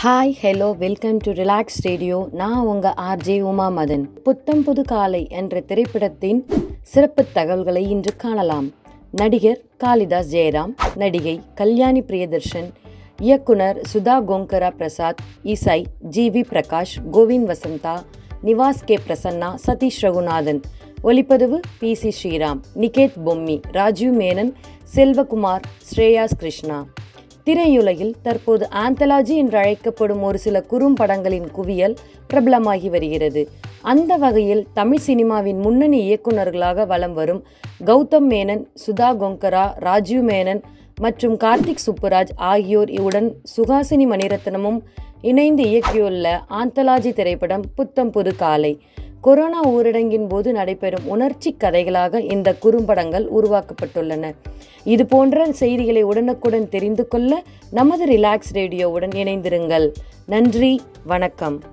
hi hello welcome to relax radio நான் உங்கள் RJ Uma Madan புத்தம் புது காலை என்ற திரைப்படத்தின் சிறப்பு தகவல்களை இன்று காணலாம் நடிகர் காளிதாஸ் ஜெயராம் நடிகை கல்யாணி பிரியதர்ஷன் இயக்குனர் சுதா கோங்கரா பிரசாத் இசை G V Prakash Govind Vasantha Nivas K Prasanna Satish Raghunathan ஒலிப்பதிவு பி சி ஸ்ரீராம் நிகேத் பொம்மி ராஜீவ் மேனன் செல்வகுமார் ஸ்ரேயாஸ் கிருஷ்ணா திரையுலகில் தற்போது ஆந்தலாஜி என்று அழைக்கப்படும் ஒரு சில குறும்படங்களின் குவியல் பிரபலமாகி வருகிறது அந்த வகையில் தமிழ் சினிமாவின் முன்னணி இயக்குநர்களாக வலம் வரும் கௌதம் மேனன் சுதா கொங்கரா ராஜீவ் மேனன் மற்றும் கார்த்திக் சுப்புராஜ் ஆகியோர் உடன் சுகாசினி மணிரத்னமும் இணைந்து இயக்கியுள்ள ஆந்தலாஜி திரைப்படம் புத்தம் புது காலை கொரோனா ஊரடங்கின் போது நடைபெறும் உணர்ச்சி கதைகளாக இந்த குறும்படங்கள் உருவாக்கப்பட்டுள்ளன இது போன்ற செய்திகளை உடனுக்குடன் தெரிந்து கொள்ள நமது ரிலாக்ஸ் ரேடியோவுடன் இணைந்திருங்கள் நன்றி வணக்கம்